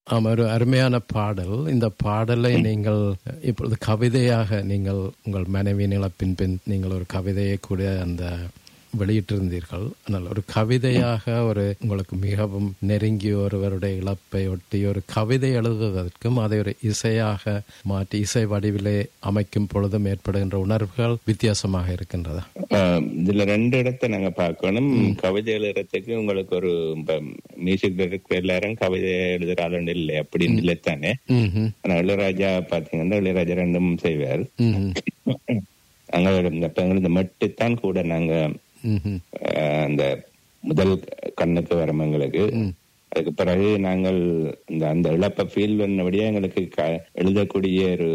ஆமா ஒரு அருமையான பாடல் இந்த பாடலை நீங்கள் இப்பொழுது கவிதையாக நீங்கள் உங்கள் மனைவியின் இழப்பின் பின் நீங்கள் ஒரு கவிதையை கூட அந்த வெளியிட்டிருந்தீர்கள் ஆனால் ஒரு கவிதையாக ஒரு உங்களுக்கு மிகவும் நெருங்கிய ஒருவருடைய இழப்பை ஒட்டி ஒரு கவிதை எழுதுவதற்கும் அதை ஒரு இசையாக மாற்றி இசை வடிவிலே அமைக்கும் பொழுதும் ஏற்படுகின்ற உணர்வுகள் வித்தியாசமாக இருக்கின்றதா ஆஹ் இதுல ரெண்டு இடத்தை நாங்க பார்க்கணும் கவிதை எழுதுறதுக்கு உங்களுக்கு ஒரு மியூசிக் டைரக்டர் எல்லாரும் கவிதை எழுதுற ஆளுண்டு இல்லை அப்படின்னு இல்லை தானே ம்ஹும். ஆனா இளையராஜா பாத்தீங்கன்னா இளையராஜா ரெண்டும் செய்வார் ம்ஹும். அங்க இந்த இப்ப எங்களுக்கு மட்டுத்தான் கூட நாங்க ம்ஹும். ஆஹ் அந்த முதல் கண்ணுக்கு வரும் எங்களுக்கு அதுக்கு பிறகு நாங்கள் இந்த அந்த இழப்பை ஃபீல் பண்ணபடியா எங்களுக்கு க- எழுதக்கூடிய ஒரு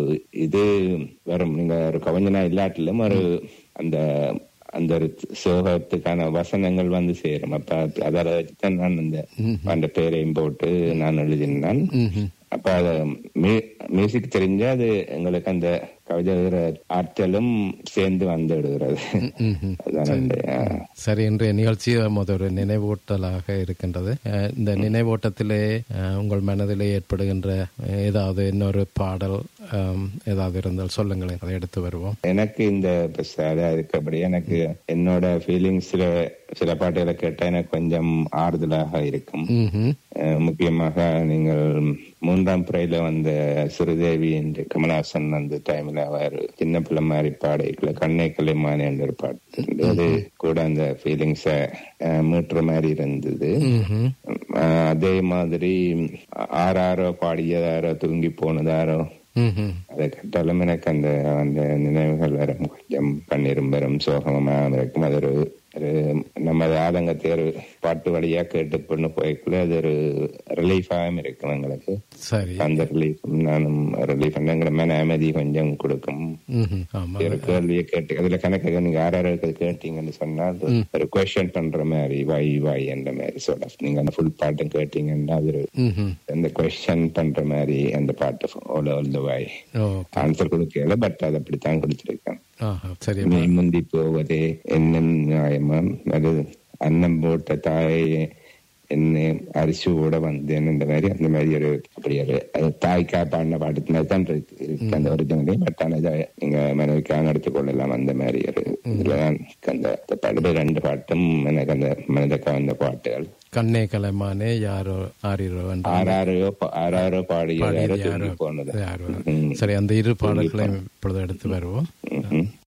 இது வரும் நீங்க ஒரு கவிஞனா இல்லாட்டிலும் ஒரு அந்த அந்த ஒரு சோகத்துக்கான வசனங்கள் வந்து சேரும் அப்ப அதால வச்சுதான் நான் அந்த அந்த பேரையும் போட்டு நான் எழுதினான் ம்ஹும். அப்ப அத மியூசிக் தெரிஞ்சா அது எங்களுக்கு அந்த கவிதை எழுதுற ஆற்றலும் சேர்ந்து வந்து எழுதுறது ம்ஹும். அதுதான் அந்த, ஆஹ், சரி இன்றைய நிகழ்ச்சி நமது ஒரு நினைவூட்டலாக இருக்கின்றது அஹ், இந்த நினைவூட்டத்திலே அஹ், உங்கள் மனதிலே ஏற்படுகின்ற அஹ், ஏதாவது இன்னொரு பாடல் அம், ஏதாவது இருந்தால் சொல்லுங்களேன் அதை எடுத்து வருவோம் எனக்கு இந்த சாரா இருக்கபடி எனக்கு என்னோட ஃபீலிங்ஸ்ல சில பாட்டுகளை கேட்டா எனக்கு கொஞ்சம் ஆறுதலாக இருக்கும் ம்ஹும். அஹ், முக்கியமாக நீங்கள் மூன்றாம் பிறையில வந்த சிறுதேவி என்று கமலஹாசன் அந்த டைம்ல அவர் சின்ன பிள்ளை மாதிரி பாடைக்குள்ள கண்ணை கலைமானே என்ற ஒரு பாட்டு இருந்தது. அது கூட அந்த ஃபீலிங்ஸ மீட்டுற மாதிரி இருந்தது ம்ஹும். அஹ், அதே மாதிரி ஆறாரோ பாடியதாரோ தூங்கி போனதாரோ ம்ஹும். அதை கேட்டாலும் எனக்கு அந்த அந்த நினைவுகள் வரும் கொஞ்சம் கண்ணீரும் வரும் சோகமா இருக்கும் அது ஒரு ஒரு நம்ம ஆதங்கத்தை ஒரு பாட்டு வழியா கேட்டு பண்ணு போய்க்குள்ள அது ஒரு ரிலீஃபாகவும் இருக்கும் எங்களுக்கு சரி அந்த ரிலீஃப் நானும் ரிலீஃப் எங்களை மேல அமைதி கொஞ்சம் கொடுக்கும் ம்ஹும். ஆமா ஒரு கேள்வியை கேட்டு அதுல கணக்கு நீங்க யார் யாருக்கு கேட்டீங்கன்னு சொன்னா அது ஒரு கொஸ்டின் பண்ற மாதிரி வாய் வாய் என்ற மாதிரி சொல்ல நீங்க அந்த ஃபுல் பாட்டும் கேட்டீங்கன்னா அது ஒரு ம்ஹும். அந்த கொஸ்டின் பண்ற மாதிரி அந்த பாட்டு all all the way oh answer கொடுக்கல பட் அது அப்படித்தான் கொடுத்திருக்கேன் ஆஹா சரி நீ முந்தி போவதே என்ன நியாயமா அது அன்னம் போட்ட தாயை என்ன அரிசி கூட வந்தேன் இந்த மாதிரி அந்த மாதிரி ஒரு அப்படி ஒரு அது தாய்க்கா பாடின பாட்டு மாதிரி தான் இருக்கு இருக்கு அந்த ஒரிஜினலே பட் ஆனா இதை நீங்க மனைவிக்காக எடுத்துக்கொள்ளலாம் அந்த மாதிரி ஒரு இதுலதான் அந்த அந்த பாட்டு ரெண்டு பாட்டும் எனக்கு அந்த மனதை கவர்ந்த பாட்டுகள் கண்ணே கலைமானே யாரோ ஆரிரோ என்று ஆறாரோ பா- ஆறாரோ பாடியதாரோ பாடியது தூங்கி யாரோ போனது யாரோ ம். சரி அந்த இரு பாடல்களையும் இப்பொழுது எடுத்து வருவோம் ம்ஹும்.